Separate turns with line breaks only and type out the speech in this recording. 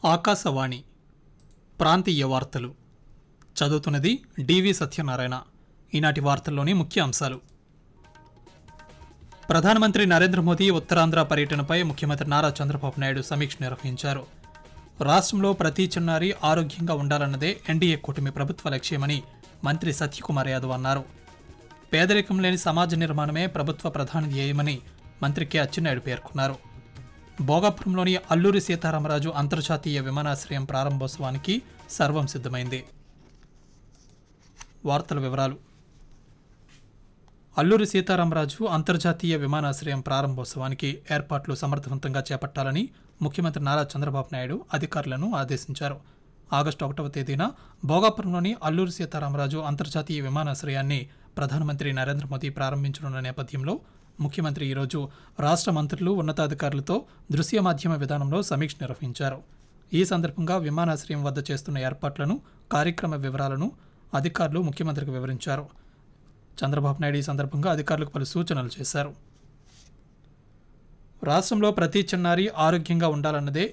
ఆకాశవాణి ప్రాంతీయ వార్తలు చదువుతున్నది డివి సత్యనారాయణ ఈనాటి వార్తల్లోని ముఖ్య అంశాలు ప్రధానమంత్రి నరేంద్ర మోదీ ఉత్తరాంధ్ర పర్యటనపై ముఖ్యమంత్రి నారా చంద్రబాబు నాయుడు సమీక్ష నిర్వహించారు రాష్ట్రంలో ప్రతి చిన్నారి ఆరోగ్యంగా ఉండాలన్నదే ఎన్డీఏ కూటమి ప్రభుత్వ లక్ష్యమని మంత్రి సత్యకుమార్ యాదవ్ అన్నారు పేదరికం లేని సమాజ నిర్మాణమే ప్రభుత్వ ప్రధాన ధ్యేయమని మంత్రి కె అచ్చెన్నాయుడు పేర్కొన్నారు భోగాపురంలోని అల్లూరి సీతారామరాజు అంతర్జాతీయ విమానాశ్రయం ప్రారంభోత్సవానికి సర్వం సిద్ధమైంది వార్తల వివరాలు అల్లూరి సీతారామరాజు అంతర్జాతీయ విమానాశ్రయం ప్రారంభోత్సవానికి ఏర్పాట్లు సమర్థవంతంగా చేపట్టాలని ముఖ్యమంత్రి నారా చంద్రబాబు నాయుడు అధికారులను ఆదేశించారు ఆగస్టు ఒకటవ తేదీన భోగాపురంలోని అల్లూరి సీతారామరాజు అంతర్జాతీయ విమానాశ్రయాన్ని ప్రధానమంత్రి నరేంద్ర మోదీ ప్రారంభించనున్న నేపథ్యంలో ముఖ్యమంత్రి ఈరోజు రాష్ట్ర మంత్రులు ఉన్నతాధికారులతో దృశ్య మాధ్యమ విధానంలో సమీక్ష నిర్వహించారు ఈ సందర్భంగా విమానాశ్రయం వద్ద చేస్తున్న ఏర్పాట్లను కార్యక్రమ వివరాలను అధికారులు ముఖ్యమంత్రికి వివరించారు చంద్రబాబు నాయుడు ఈ సందర్భంగా అధికారులకు పలు సూచనలు చేశారు రాష్ట్రంలో ప్రతి చిన్నారి ఆరోగ్యంగా ఉండాలన్నదే